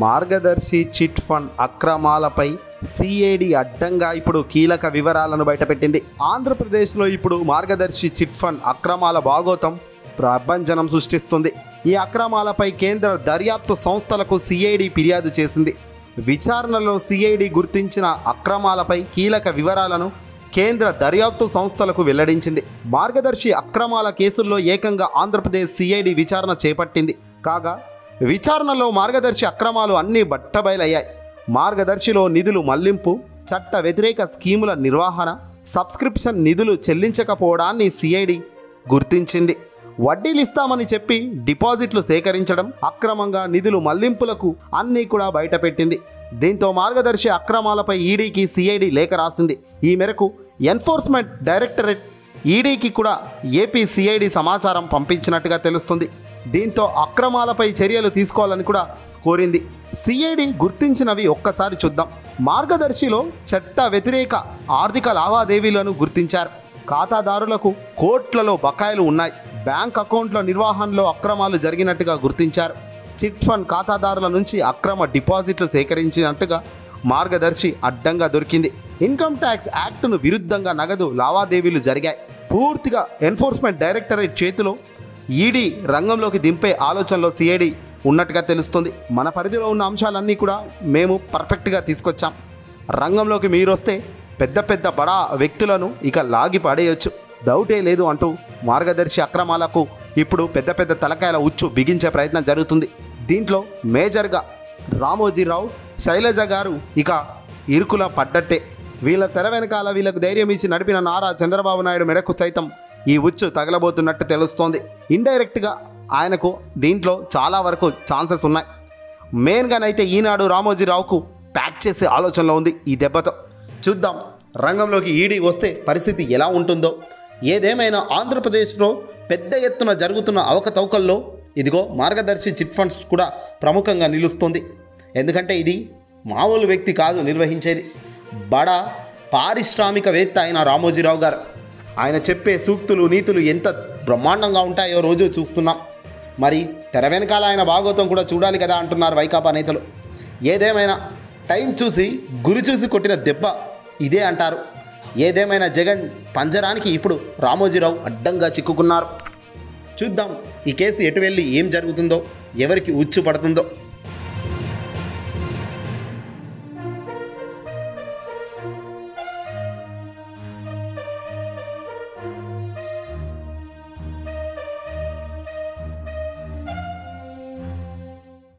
మార్గదర్శి chit fund అక్రమాలపై CID అడ్డంగా ఇప్పుడు కీలక వివరాలను బయటపెట్టింది ఆంధ్రప్రదేశ్లో ఇప్పుడు మార్గదర్శి చిట్ ఫండ్ అక్రమాల భాగోతం ప్రభంజనం సృష్టిస్తుంది ఈ అక్రమాలపై కేంద్ర దర్యాప్తు సంస్థలకు సిఐడి ఫిర్యాదు చేసింది విచారణలో సిఐడి గుర్తించిన అక్రమాలపై కీలక వివరాలను కేంద్ర దర్యాప్తు సంస్థలకు వెల్లడించింది మార్గదర్శి అక్రమాల కేసుల్లో ఏకంగా ఆంధ్రప్రదేశ్ సిఐడి విచారణ చేపట్టింది కాగా విచారణలో మార్గదర్శి అక్రమాలు అన్నీ బట్టబయలయ్యాయి మార్గదర్శిలో నిధులు మళ్లింపు చట్ట వ్యతిరేక స్కీముల నిర్వహణ సబ్స్క్రిప్షన్ నిధులు చెల్లించకపోవడాన్ని సిఐడి గుర్తించింది వడ్డీలు ఇస్తామని చెప్పి డిపాజిట్లు సేకరించడం అక్రమంగా నిధులు మళ్లింపులకు అన్నీ కూడా బయటపెట్టింది దీంతో మార్గదర్శి అక్రమాలపై ఈడీకి సిఐడి లేఖ రాసింది ఈ మేరకు ఎన్ఫోర్స్మెంట్ డైరెక్టరేట్ ఈడీకి కూడా ఏపీ సిఐడి సమాచారం పంపించినట్టుగా తెలుస్తుంది దీంతో అక్రమాలపై చర్యలు తీసుకోవాలని కూడా కోరింది సిఐడి గుర్తించినవి ఒక్కసారి చూద్దాం మార్గదర్శిలో చట్ట వ్యతిరేక ఆర్థిక లావాదేవీలను గుర్తించారు ఖాతాదారులకు కోట్లలో బకాయిలు ఉన్నాయి బ్యాంక్ అకౌంట్ల నిర్వహణలో అక్రమాలు జరిగినట్టుగా గుర్తించారు చిట్ ఫండ్ ఖాతాదారుల నుంచి అక్రమ డిపాజిట్లు సేకరించినట్టుగా మార్గదర్శి అడ్డంగా దొరికింది ఇన్కమ్ ట్యాక్స్ యాక్ట్ను విరుద్ధంగా నగదు లావాదేవీలు జరిగాయి పూర్తిగా ఎన్ఫోర్స్మెంట్ డైరెక్టరేట్ చేతిలో ఈడీ రంగంలోకి దింపే ఆలోచనలో సిఐడి ఉన్నట్టుగా తెలుస్తుంది మన పరిధిలో ఉన్న అంశాలన్నీ కూడా మేము పర్ఫెక్ట్గా తీసుకొచ్చాం రంగంలోకి మీరు వస్తే పెద్ద పెద్ద బడా వ్యక్తులను ఇక లాగి పడేయొచ్చు డౌటే లేదు అంటూ మార్గదర్శి అక్రమాలకు ఇప్పుడు పెద్ద పెద్ద తలకాయల ఉచ్చు బిగించే ప్రయత్నం జరుగుతుంది దీంట్లో మేజర్గా రామోజీరావు శైలజ గారు ఇక ఇరుకుల పడ్డట్టే వీళ్ళ తెర వెనకాల వీళ్ళకు ధైర్యం ఇచ్చి నడిపిన నారా చంద్రబాబు నాయుడు మెడకు సైతం ఈ ఉచ్చు తగలబోతున్నట్టు తెలుస్తోంది ఇండైరెక్ట్గా ఆయనకు దీంట్లో చాలా వరకు ఛాన్సెస్ ఉన్నాయి మెయిన్గానైతే ఈనాడు రామోజీరావుకు ప్యాక్ చేసే ఆలోచనలో ఉంది ఈ దెబ్బతో చూద్దాం రంగంలోకి ఈడీ వస్తే పరిస్థితి ఎలా ఉంటుందో ఏదేమైనా ఆంధ్రప్రదేశ్లో పెద్ద ఎత్తున జరుగుతున్న అవకతవకల్లో ఇదిగో మార్గదర్శి చిట్ ఫండ్స్ కూడా ప్రముఖంగా నిలుస్తుంది ఎందుకంటే ఇది మామూలు వ్యక్తి కాదు నిర్వహించేది బడా పారిశ్రామికవేత్త అయిన రామోజీరావు గారు ఆయన చెప్పే సూక్తులు నీతులు ఎంత బ్రహ్మాండంగా ఉంటాయో రోజు చూస్తున్నాం మరి తెర వెనకాల ఆయన భాగవతం కూడా చూడాలి కదా అంటున్నారు వైకాపా నేతలు ఏదేమైనా టైం చూసి గురి చూసి కొట్టిన దెబ్బ ఇదే అంటారు ఏదేమైనా జగన్ పంజరానికి ఇప్పుడు రామోజీరావు అడ్డంగా చిక్కుకున్నారు చూద్దాం ఈ కేసు ఎటు వెళ్ళి ఏం జరుగుతుందో ఎవరికి ఉచ్చు పడుతుందో